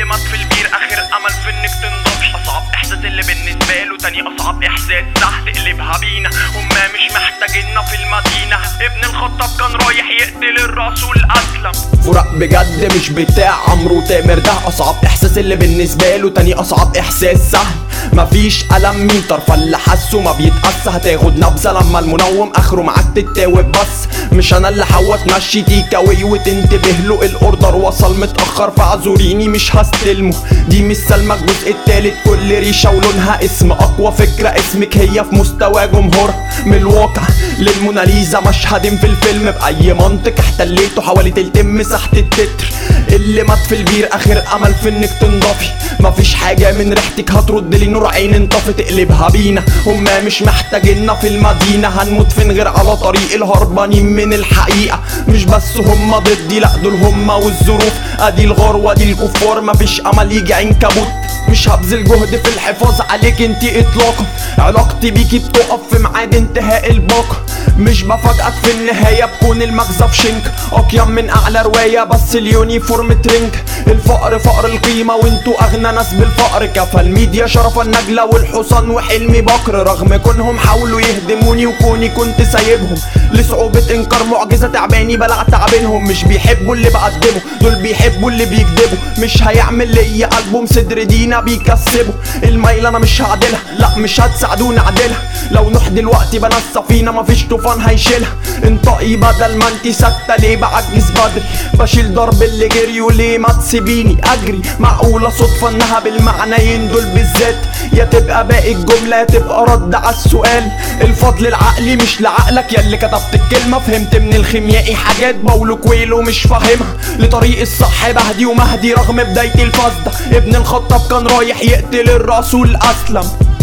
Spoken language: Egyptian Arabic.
اللي مات في البير اخر امل في انك تنضفي اصعب احساس اللي بالنسبه له تاني اصعب احساس سهل تقلبها بينا هما مش محتاجيننا في المدينه ابن الخطاب كان رايح يقتل الرسول اسلم فراق بجد مش بتاع عمرو تامر ده اصعب احساس اللي بالنسبه له تاني اصعب احساس سهل مفيش ألم مين طرف اللي حاسه ما بيتقاس هتاخد نبذة لما المنوم اخره معاك تتاوب بس مش انا اللي حاول تمشي تيك اواي وتنتبه له الاوردر وصل متاخر فاعذريني مش هستلمه دي مش سلمى الجزء التالت كل ريشه ولونها اسم اقوى فكره اسمك هي في مستوى جمهورها من الواقع للموناليزا مشهد في الفيلم باي منطق احتليته حوالي تلتم مساحه التتر اللي مات في البير اخر امل في انك تنضفي مفيش حاجه من ريحتك هترد لي نور عين انطفي تقلبها بينا هما مش محتاجيننا في المدينه هنموت فين غير على طريق الهربانين من الحقيقه مش بس هما ضدي لا دول هما والظروف ادي الغار وادي الكفار مفيش امل يجي عنكبوت مش هبذل جهد في الحفاظ عليك انت اطلاقا علاقتي بيكي بتقف في ميعاد انتهاء الباقة مش بفاجئك في النهاية بكون المغزى في شنك اقيم من اعلى رواية بس اليونيفورم ترنج الفقر فقر القيمة وانتوا اغنى ناس بالفقر كفى الميديا شرف النجلة والحصان وحلمي بكر رغم كونهم حاولوا يهدموني وكوني كنت سايبهم لصعوبة انكار معجزة تعباني بلع تعبينهم مش بيحبوا اللي بقدمه دول بيحبوا اللي بيكذبوا مش هيعمل ليا ألبوم صدر دينا بيكسبه الميل انا مش هعدلها لا مش هتساعدوني اعدلها لو نوح دلوقتي بنا السفينة مفيش طوفان هيشيلها انطقي بدل ما انتي ساكتة ليه بعجز بدري بشيل ضرب اللي جري وليه ما تسيبيني اجري معقولة صدفة انها بالمعنيين دول بالذات يا تبقى باقي الجملة يا تبقى رد على السؤال الفضل العقلي مش لعقلك يا اللي كتبت الكلمة فهمت من الخيميائي حاجات باولو كويلو مش فاهمها لطريق الصح بهدي ومهدي رغم بداية الفاسدة ابن الخطاب كان رايح يقتل الرسول اسلم